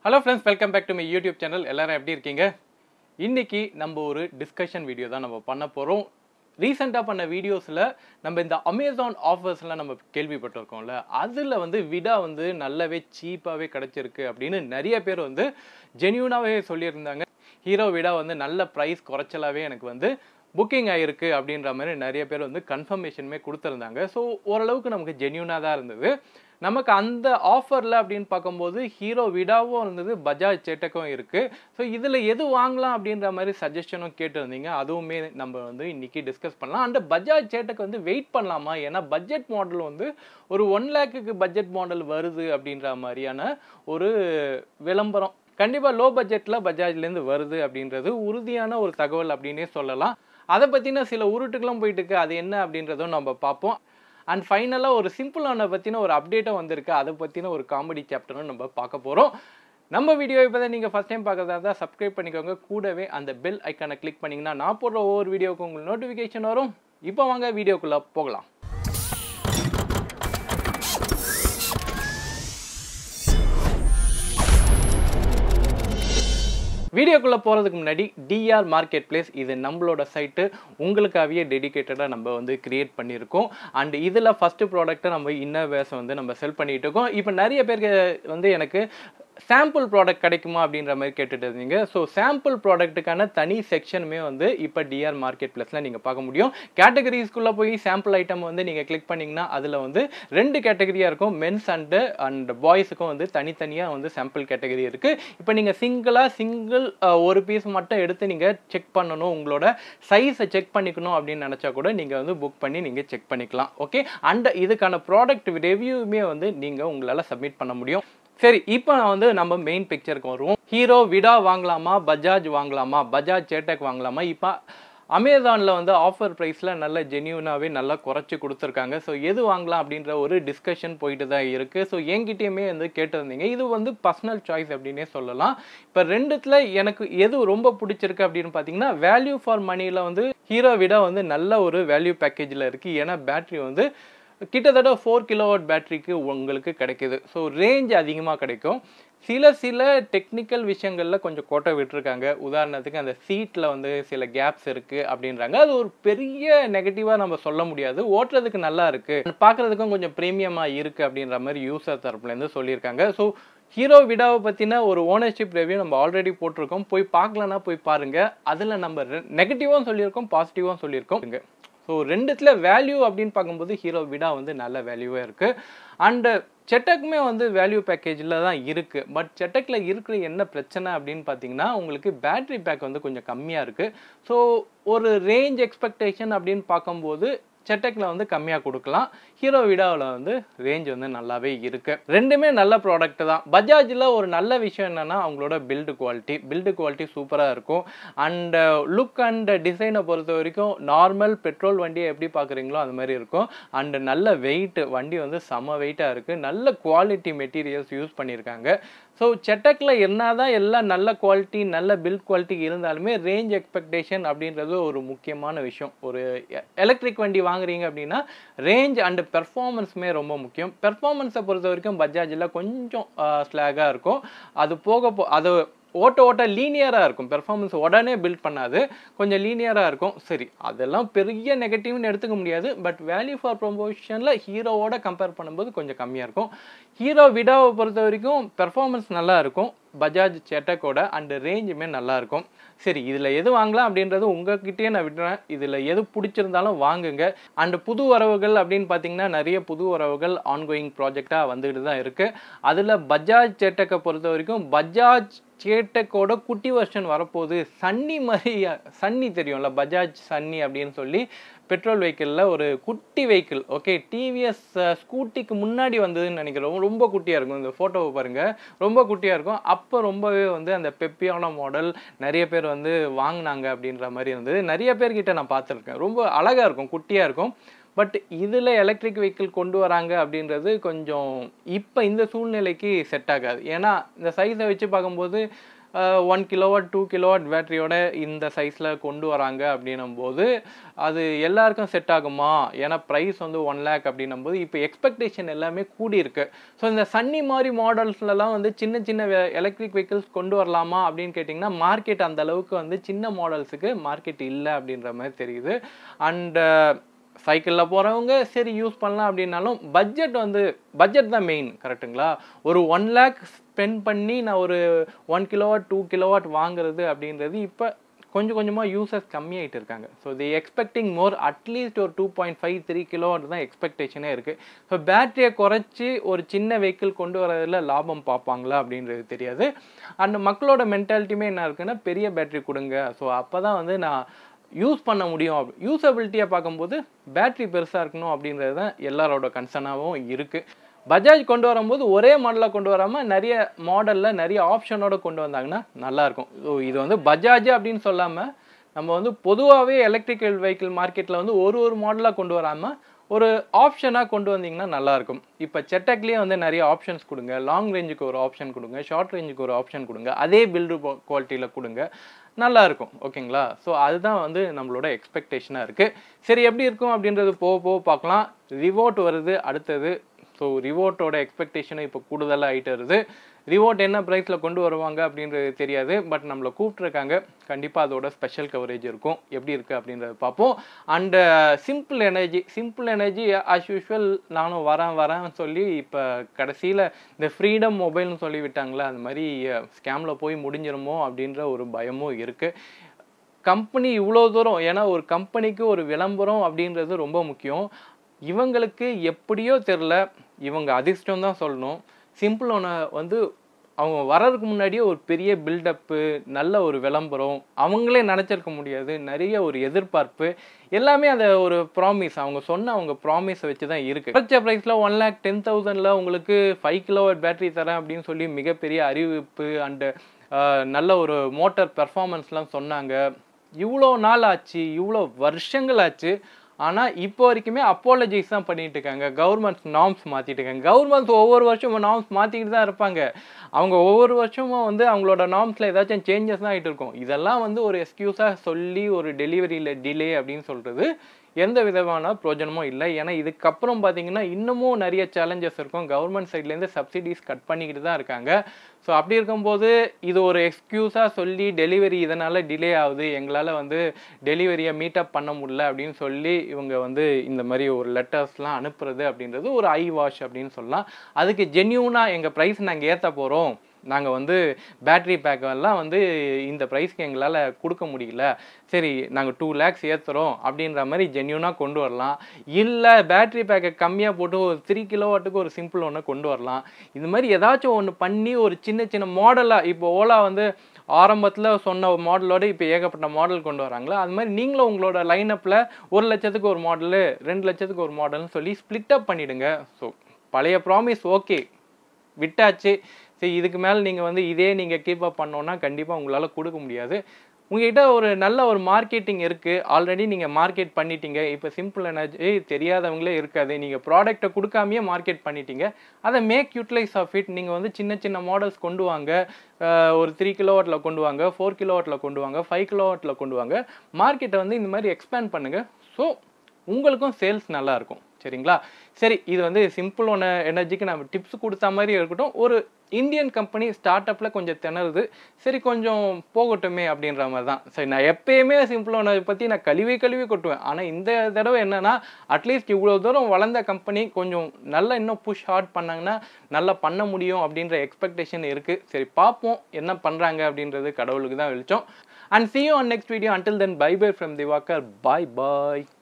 hello friends welcome back to my YouTube channel எல்லாரும் எப்படி இருக்கீங்க இன்னைக்கு நம்ம ஒரு டிஸ்கஷன் வீடியோ தான் நம்ம பண்ண போகிறோம் ரீசெண்டாக பண்ண வீடியோஸில் நம்ம இந்த அமேசான் ஆஃபர்ஸ்லாம் நம்ம கேள்விப்பட்டிருக்கோம்ல அதில் வந்து விடா வந்து நல்லாவே சீப்பாகவே கிடச்சிருக்கு அப்படின்னு நிறைய பேர் வந்து ஜென்யூனாகவே சொல்லியிருந்தாங்க ஹீரோ விடா வந்து நல்ல ப்ரைஸ் குறைச்சலாவே எனக்கு வந்து புக்கிங் ஆயிருக்கு அப்படின்ற மாதிரி நிறைய பேர் வந்து கன்ஃபர்மேஷனுமே கொடுத்துருந்தாங்க ஸோ ஓரளவுக்கு நமக்கு ஜென்யூனாக தான் இருந்தது நமக்கு அந்த ஆஃபரில் அப்படின்னு பார்க்கும்போது ஹீரோ விடாவும் இருந்தது பஜாஜ் சேட்டக்கும் இருக்குது ஸோ இதில் எது வாங்கலாம் அப்படின்ற மாதிரி சஜஷனும் கேட்டிருந்தீங்க அதுவுமே நம்ம வந்து இன்னைக்கு டிஸ்கஸ் பண்ணலாம் அண்ட் பஜாஜ் சேட்டக்கு வந்து வெயிட் பண்ணலாமா ஏன்னா பட்ஜெட் மாடல் வந்து ஒரு ஒன் லேக்குக்கு பட்ஜெட் மாடல் வருது அப்படின்ற மாதிரியான ஒரு விளம்பரம் கண்டிப்பாக லோ பட்ஜெட்டில் பஜாஜ்லேருந்து வருது அப்படின்றது உறுதியான ஒரு தகவல் அப்படின்னே சொல்லலாம் அதை பற்றின சில உருட்டுகளும் போயிட்டு இருக்கு அது என்ன அப்படின்றதும் நம்ம பார்ப்போம் அண்ட் ஃபைனலாக ஒரு சிம்பிளான பற்றின ஒரு அப்டேட்டும் வந்திருக்கு அதை பற்றின ஒரு காமெடி சாப்டரும் நம்ம பார்க்க போகிறோம் நம்ம வீடியோ இப்போ தான் நீங்கள் ஃபஸ்ட் டைம் பார்க்குறதா இருந்தால் சப்ஸ்கிரைப் பண்ணிக்கோங்க கூடவே அந்த பெல் ஐக்கானை கிளிக் பண்ணிங்கன்னா நான் போடுற ஒவ்வொரு வீடியோவுக்கு உங்களுக்கு நோட்டிஃபிகேஷன் வரும் இப்போ வாங்க வீடியோக்குள்ளே போகலாம் வீடியோக்குள்ளே போகிறதுக்கு முன்னாடி டிஆர் மார்க்கெட் பிளேஸ் இது நம்மளோட சைட்டு உங்களுக்காகவே டெடிகேட்டடாக நம்ம வந்து கிரியேட் பண்ணியிருக்கோம் அண்ட் இதில் ஃபஸ்ட்டு ப்ராடக்ட்டை நம்ம இன்னர் வேர்ஸை வந்து நம்ம செல் பண்ணிகிட்டு இருக்கோம் இப்போ நிறைய பேருக்கு வந்து எனக்கு சாம்பிள் ப்ராடக்ட் கிடைக்குமா அப்படின்ற மாதிரி கேட்டுட்டு இருந்தீங்க ஸோ சாம்பிள் ப்ராடக்ட்டுக்கான தனி செக்ஷனுமே வந்து இப்போ டிஆர் மார்க்கெட் ப்ளஸில் நீங்கள் பார்க்க முடியும் கேட்டகரிஸ்குள்ளே போய் சாம்பிள் ஐட்டம் வந்து நீங்கள் கிளிக் பண்ணிங்கன்னா அதில் வந்து ரெண்டு கேட்டகரியாக இருக்கும் மென்ஸ் அண்டு அண்ட் பாய்ஸுக்கும் வந்து தனித்தனியாக வந்து சாம்பிள் கேட்டகரி இருக்குது இப்போ நீங்கள் சிங்கிளாக சிங்கிள் ஒரு பீஸ் மட்டும் எடுத்து நீங்கள் செக் பண்ணணும் உங்களோட சைஸை செக் பண்ணிக்கணும் அப்படின்னு நினச்சா கூட நீங்கள் வந்து புக் பண்ணி நீங்கள் செக் பண்ணிக்கலாம் ஓகே அண்ட் இதுக்கான ப்ராடக்ட் ரிவ்யூமே வந்து நீங்கள் உங்களால் சப்மிட் பண்ண முடியும் சரி இப்போ நான் வந்து நம்ம மெயின் பிக்சருக்கு வருவோம் ஹீரோ விடா வாங்கலாமா பஜாஜ் வாங்கலாமா பஜாஜ் சேட்டக் வாங்கலாமா இப்போ அமேசானில் வந்து ஆஃபர் ப்ரைஸில் நல்ல ஜென்யூனாகவே நல்லா குறைச்சி கொடுத்துருக்காங்க ஸோ எது வாங்கலாம் அப்படின்ற ஒரு டிஸ்கஷன் போயிட்டு தான் இருக்குது ஸோ என்கிட்டயுமே வந்து கேட்டிருந்தீங்க இது வந்து பர்சனல் சாய்ஸ் அப்படின்னே சொல்லலாம் இப்போ ரெண்டுத்தில் எனக்கு எது ரொம்ப பிடிச்சிருக்கு அப்படின்னு பார்த்தீங்கன்னா வேல்யூ ஃபார் மணியில் வந்து ஹீரோ விட வந்து நல்ல ஒரு வேல்யூ பேக்கேஜில் இருக்குது ஏன்னா பேட்ரி வந்து கிட்டத்தட்ட ஃபோர் கிலோவாட் பேட்டரிக்கு உங்களுக்கு கிடைக்குது ஸோ ரேஞ்ச் அதிகமாக கிடைக்கும் சில சில டெக்னிக்கல் விஷயங்களில் கொஞ்சம் கோட்டை விட்டுருக்காங்க உதாரணத்துக்கு அந்த சீட்டில் வந்து சில கேப்ஸ் இருக்குது அப்படின்றாங்க அது ஒரு பெரிய நெகட்டிவாக நம்ம சொல்ல முடியாது ஓட்டுறதுக்கு நல்லா இருக்குது பார்க்குறதுக்கும் கொஞ்சம் ப்ரீமியமாக இருக்குது அப்படின்ற மாதிரி யூசர் தரப்புலேருந்து சொல்லியிருக்காங்க ஸோ ஹீரோ விடாவை பற்றின ஒரு ஓனர்ஷிப் ரிவ்யூ நம்ம ஆல்ரெடி போட்டிருக்கோம் போய் பார்க்கலன்னா போய் பாருங்கள் அதில் நம்ம நெகட்டிவாகவும் சொல்லியிருக்கோம் பாசிட்டிவாகவும் சொல்லியிருக்கோம் ஸோ ரெண்டுத்தில் வேல்யூ அப்படின்னு பார்க்கும்போது ஹீரோ விடா வந்து நல்ல வேல்யூவாக இருக்குது அண்டு செட்டக்குமே வந்து வேல்யூ பேக்கேஜில் தான் இருக்குது பட் செட்டக்கில் இருக்கிற என்ன பிரச்சனை அப்படின்னு பார்த்தீங்கன்னா உங்களுக்கு பேட்ரி பேக் வந்து கொஞ்சம் கம்மியாக இருக்குது ஸோ ஒரு ரேஞ்ச் எக்ஸ்பெக்டேஷன் அப்படின்னு பார்க்கும்போது செட்டக்கில் வந்து கம்மியாக கொடுக்கலாம் ஹீரோ விடாவில் வந்து ரேஞ்ச் வந்து நல்லாவே இருக்குது ரெண்டுமே நல்ல ப்ராடக்ட் தான் பஜாஜில் ஒரு நல்ல விஷயம் என்னென்னா அவங்களோட பில்டு குவாலிட்டி பில்டு குவாலிட்டி சூப்பராக இருக்கும் அண்ட் லுக் அண்ட் டிசைனை பொறுத்த வரைக்கும் நார்மல் பெட்ரோல் வண்டியை எப்படி பார்க்குறீங்களோ அது மாதிரி இருக்கும் அண்ட் நல்ல வெயிட் வண்டி வந்து செம வெயிட்டாக இருக்குது நல்ல குவாலிட்டி மெட்டீரியல்ஸ் யூஸ் பண்ணியிருக்காங்க ஸோ செட்டக்கில் என்ன தான் எல்லாம் நல்ல குவாலிட்டி நல்ல பில்ட் குவாலிட்டி இருந்தாலுமே ரேஞ்ச் எக்ஸ்பெக்டேஷன் அப்படின்றது ஒரு முக்கியமான விஷயம் ஒரு எலக்ட்ரிக் வண்டி வாங்குறீங்க அப்படின்னா ரேஞ்ச் அண்ட் பெர்ஃபார்மன்ஸுமே ரொம்ப முக்கியம் பெர்ஃபார்மன்ஸை பொறுத்த வரைக்கும் பஜாஜில் கொஞ்சம் ஸ்லாகாக இருக்கும் அது போக போ அது ஓட்ட ஓட்ட லீனியராக இருக்கும் பெர்ஃபார்மன்ஸ் உடனே பில்ட் பண்ணாது கொஞ்சம் லீனியராக இருக்கும் சரி அதெல்லாம் பெரிய நெகட்டிவ்னு எடுத்துக்க முடியாது பட் வேல்யூ ஃபார் ப்ரொமோஷனில் ஹீரோவோட கம்பேர் பண்ணும்போது கொஞ்சம் கம்மியாக இருக்கும் ஹீரோ விடாவை பொறுத்த வரைக்கும் பெர்ஃபார்மன்ஸ் நல்லா இருக்கும் பஜாஜ் செட்டக்கோட அண்டு ரேஞ்சுமே நல்லா இருக்கும் சரி இதில் எது வாங்கலாம் அப்படின்றது உங்ககிட்டயே நான் விட்டுறேன் இதில் எது பிடிச்சிருந்தாலும் வாங்குங்க அண்டு புது வரவுகள் அப்படின்னு பார்த்தீங்கன்னா நிறைய புது வரவுகள் ஆன்கோயிங் ப்ராஜெக்டாக வந்துக்கிட்டு தான் இருக்குது அதில் பஜாஜ் சேட்டக்கை பொறுத்த வரைக்கும் பஜாஜ் சேட்டக்கோட குட்டி வெர்ஷன் வரப்போகுது சன்னி மாதிரி சன்னி தெரியும்ல பஜாஜ் சன்னி அப்படின்னு சொல்லி பெட்ரோல் வெஹிக்கிளில் ஒரு குட்டி வெஹிக்கிள் ஓகே டிவிஎஸ் ஸ்கூட்டிக்கு முன்னாடி வந்ததுன்னு நினைக்கிறோம் ரொம்ப குட்டியாக இருக்கும் இந்த ஃபோட்டோவை பாருங்கள் ரொம்ப குட்டியாக இருக்கும் அப்போ ரொம்பவே வந்து அந்த பெப்பியான மாடல் நிறைய பேர் வந்து வாங்கினாங்க அப்படின்ற மாதிரி இருந்தது நிறைய பேர்கிட்ட நான் பார்த்துருக்கேன் ரொம்ப அழகாக இருக்கும் குட்டியாக இருக்கும் பட் இதில் எலக்ட்ரிக் வெஹிக்கிள் கொண்டு வராங்க அப்படின்றது கொஞ்சம் இப்போ இந்த சூழ்நிலைக்கு செட் ஆகாது ஏன்னா இந்த சைஸை வச்சு பார்க்கும்போது ஒன் கிலோவாட் டூ கிலோவாட் பேட்டரியோட இந்த சைஸில் கொண்டு வராங்க அப்படின்னும் போது அது எல்லாருக்கும் செட் ஆகுமா ஏன்னா ப்ரைஸ் வந்து ஒன் லேக் அப்படின்னும் போது இப்போ எக்ஸ்பெக்டேஷன் எல்லாமே கூடி இருக்கு ஸோ இந்த சன்னி மாதிரி மாடல்ஸ்லலாம் வந்து சின்ன சின்ன எலக்ட்ரிக் வெஹிக்கிள்ஸ் கொண்டு வரலாமா அப்படின்னு கேட்டிங்கன்னா மார்க்கெட் அந்த அளவுக்கு வந்து சின்ன மாடல்ஸுக்கு மார்க்கெட் இல்லை அப்படின்ற மாதிரி தெரியுது அண்ட் சைக்கிளில் போகிறவங்க சரி யூஸ் பண்ணலாம் அப்படின்னாலும் பட்ஜெட் வந்து பட்ஜெட் தான் மெயின் கரெக்ட்டுங்களா ஒரு ஒன் லேக் ஸ்பெண்ட் பண்ணி நான் ஒரு ஒன் கிலோவாட் டூ கிலோவாட் வாங்குறது அப்படின்றது இப்போ கொஞ்சம் கொஞ்சமாக யூசர்ஸ் கம்மியாயிட்டு இருக்காங்க so the expecting more at least ஒரு two point five three kilowatt தான் எக்ஸ்பெக்டேஷனே இருக்குது ஸோ பேட்டரியை குறைச்சி ஒரு சின்ன வெஹிக்கிள் கொண்டு வரதுல லாபம் பார்ப்பாங்களா அப்படின்றது தெரியாது அண்ட் மக்களோட மென்டாலிட்டியுமே என்ன இருக்குன்னா பெரிய பேட்டரி கொடுங்க ஸோ அப்போ தான் வந்து நான் யூஸ் பண்ண முடியும் யூசபிலிட்டியை பார்க்கும்போது பேட்டரி பெருசாக இருக்கணும் அப்படின்றது தான் எல்லாரோட கன்சர்னாகவும் இருக்குது பஜாஜ் கொண்டு வரும்போது ஒரே மாடலில் கொண்டு வராமல் நிறைய மாடலில் நிறைய ஆப்ஷனோட கொண்டு வந்தாங்கன்னா நல்லாயிருக்கும் ஸோ இது வந்து பஜாஜ் அப்படின்னு சொல்லாமல் நம்ம வந்து பொதுவாகவே எலக்ட்ரிக்கல் வெஹிக்கிள் மார்க்கெட்டில் வந்து ஒரு ஒரு மாடலாக கொண்டு வராமல் ஒரு ஆப்ஷனாக கொண்டு வந்தீங்கன்னா நல்லாயிருக்கும் இப்போ செட்டக்லேயே வந்து நிறைய ஆப்ஷன்ஸ் கொடுங்க லாங் ரேஞ்சுக்கு ஒரு ஆப்ஷன் கொடுங்க ஷார்ட் ரேஞ்சுக்கு ஒரு ஆப்ஷன் கொடுங்க அதே பில்டு குவாலிட்டியில் கொடுங்க நல்லா இருக்கும் ஓகேங்களா ஸோ அதுதான் வந்து நம்மளோட எக்ஸ்பெக்டேஷனாக இருக்குது சரி எப்படி இருக்கும் அப்படின்றது போக போக பார்க்கலாம் ரிவோட் வருது அடுத்தது ஸோ ரிவோட்டோட எக்ஸ்பெக்டேஷனும் இப்போ கூடுதலாக ஆகிட்டு வருது ரிவோட் என்ன ப்ரைஸில் கொண்டு வருவாங்க அப்படின்றது தெரியாது பட் நம்மளை கூப்பிட்ருக்காங்க கண்டிப்பாக அதோட ஸ்பெஷல் கவரேஜ் இருக்கும் எப்படி இருக்குது அப்படின்றத பார்ப்போம் and simple energy simple energy as usual நானும் வரேன் வரேன்னு சொல்லி இப்போ கடைசியில் இந்த ஃப்ரீடம் மொபைல்னு சொல்லி விட்டாங்களே அந்த மாதிரி ஸ்கேமில் போய் முடிஞ்சிருமோ அப்படின்ற ஒரு பயமும் இருக்குது கம்பெனி இவ்வளோ தூரம் ஏன்னா ஒரு கம்பெனிக்கு ஒரு விளம்பரம் அப்படின்றது ரொம்ப முக்கியம் இவங்களுக்கு எப்படியோ தெரில இவங்க அதிர்ஷ்டம் தான் சொல்லணும் சிம்பிள் ஒன்று வந்து அவங்க வர்றதுக்கு முன்னாடியே ஒரு பெரிய பில்டப்பு நல்ல ஒரு விளம்பரம் அவங்களே நினச்சிருக்க முடியாது நிறைய ஒரு எதிர்பார்ப்பு எல்லாமே அந்த ஒரு ப்ராமிஸ் அவங்க சொன்ன அவங்க ப்ராமிஸை வச்சு தான் இருக்குது குறைச்ச ப்ரைஸில் ஒன் லேக் டென் தௌசண்டில் உங்களுக்கு ஃபைவ் கிலோவாட் பேட்டரி தரேன் அப்படின்னு சொல்லி மிகப்பெரிய அறிவிப்பு அண்டு நல்ல ஒரு மோட்டார் பெர்ஃபார்மன்ஸ்லாம் சொன்னாங்க இவ்வளோ நாள் ஆச்சு இவ்வளோ வருஷங்கள் ஆச்சு ஆனால் இப்போ வரைக்குமே அப்போலஜைஸ் தான் பண்ணிட்டு இருக்காங்க கவர்மெண்ட் நார்ம்ஸ் மாற்றிட்டு இருக்காங்க கவர்மெண்ட் ஒவ்வொரு வருஷமும் நார்ம்ஸ் மாற்றிக்கிட்டு தான் இருப்பாங்க அவங்க ஒவ்வொரு வருஷமும் வந்து அவங்களோட நார்ம்ஸில் ஏதாச்சும் சேஞ்சஸ் தான் ஆகிட்டு இருக்கும் இதெல்லாம் வந்து ஒரு எக்ஸ்கியூஸாக சொல்லி ஒரு டெலிவரியில் டிலே அப்படின்னு சொல்கிறது எந்த விதமான பிரயோஜனமும் இல்லை ஏன்னா இதுக்கப்புறம் பார்த்தீங்கன்னா இன்னமும் நிறைய சேலஞ்சஸ் இருக்கும் கவர்மெண்ட் சைட்லேருந்து சப்சிடிஸ் கட் பண்ணிக்கிட்டு தான் இருக்காங்க ஸோ அப்படி இருக்கும்போது இது ஒரு எக்ஸ்கியூஸாக சொல்லி டெலிவரி இதனால் டிலே ஆகுது எங்களால் வந்து டெலிவரியை மீட்டப் பண்ண முடியல அப்படின்னு சொல்லி இவங்க வந்து இந்த மாதிரி ஒரு லெட்டர்ஸ்லாம் அனுப்புறது அப்படின்றது ஒரு ஐ வாஷ் அப்படின்னு சொல்லலாம் அதுக்கு ஜென்யூனாக எங்கள் ப்ரைஸ் நாங்கள் ஏற்ற போகிறோம் நாங்கள் வந்து பேட்ரி பேக் எல்லாம் வந்து இந்த ப்ரைஸ்க்கு எங்களால் கொடுக்க முடியல சரி நாங்கள் டூ லேக்ஸ் ஏற்றுறோம் அப்படின்ற மாதிரி ஜென்யூனாக கொண்டு வரலாம் இல்லை பேட்ரி பேக்கை கம்மியாக போட்டு ஒரு த்ரீ கிலோவாட்டுக்கு ஒரு சிம்பிள் ஒன்று கொண்டு வரலாம் இது மாதிரி ஏதாச்சும் ஒன்று பண்ணி ஒரு சின்ன சின்ன மாடலாக இப்போ ஓலா வந்து ஆரம்பத்தில் சொன்ன மாடலோட இப்போ ஏகப்பட்ட மாடல் கொண்டு வராங்களா அது மாதிரி நீங்களும் உங்களோட லைனப்பில் ஒரு லட்சத்துக்கு ஒரு மாடலு ரெண்டு லட்சத்துக்கு ஒரு மாடல்னு சொல்லி ஸ்ப்ளிட் அப் பண்ணிவிடுங்க ஸோ பழைய ப்ராமிஸ் ஓகே விட்டாச்சு சரி இதுக்கு மேலே நீங்கள் வந்து இதே நீங்கள் கீப் அப் பண்ணோன்னா கண்டிப்பாக உங்களால் கொடுக்க முடியாது உங்ககிட்ட ஒரு நல்ல ஒரு மார்க்கெட்டிங் இருக்குது ஆல்ரெடி நீங்கள் மார்க்கெட் பண்ணிட்டீங்க இப்போ சிம்பிள் எனர்ஜி தெரியாதவங்களே இருக்காது நீங்கள் ப்ராடக்ட்டை கொடுக்காமையே மார்க்கெட் பண்ணிட்டீங்க அதை மேக் யூட்டிலைஸ் ஆஃப் இட் நீங்கள் வந்து சின்ன சின்ன மாடல்ஸ் கொண்டு வாங்க ஒரு த்ரீ கிலோவாட்டில் கொண்டு வாங்க ஃபோர் கிலோவாட்டில் கொண்டு வாங்க ஃபைவ் கிலோவாட்டில் கொண்டு வாங்க மார்க்கெட்டை வந்து இந்த மாதிரி எக்ஸ்பேண்ட் பண்ணுங்கள் ஸோ உங்களுக்கும் சேல்ஸ் நல்லாயிருக்கும் சரிங்களா சரி இது வந்து சிம்பிள் ஒன்று எனர்ஜிக்கு நம்ம டிப்ஸ் கொடுத்த மாதிரி இருக்கட்டும் ஒரு இந்தியன் கம்பெனி ஸ்டார்ட் அப்பில் கொஞ்சம் திணறுது சரி கொஞ்சம் போகட்டுமே அப்படின்ற மாதிரி தான் சரி நான் எப்பயுமே சிம்பிள் ஒன்று பற்றி நான் கழுவி கழுவி கொட்டுவேன் ஆனால் இந்த தடவை என்னென்னா அட்லீஸ்ட் இவ்வளோ தூரம் வளர்ந்த கம்பெனி கொஞ்சம் நல்லா இன்னும் புஷ் ஹார்ட் பண்ணாங்கன்னா நல்லா பண்ண முடியும் அப்படின்ற எக்ஸ்பெக்டேஷன் இருக்குது சரி பார்ப்போம் என்ன பண்ணுறாங்க அப்படின்றது கடவுளுக்கு தான் வெளிச்சம் and see you on next video until then bye bye from Diwakar bye bye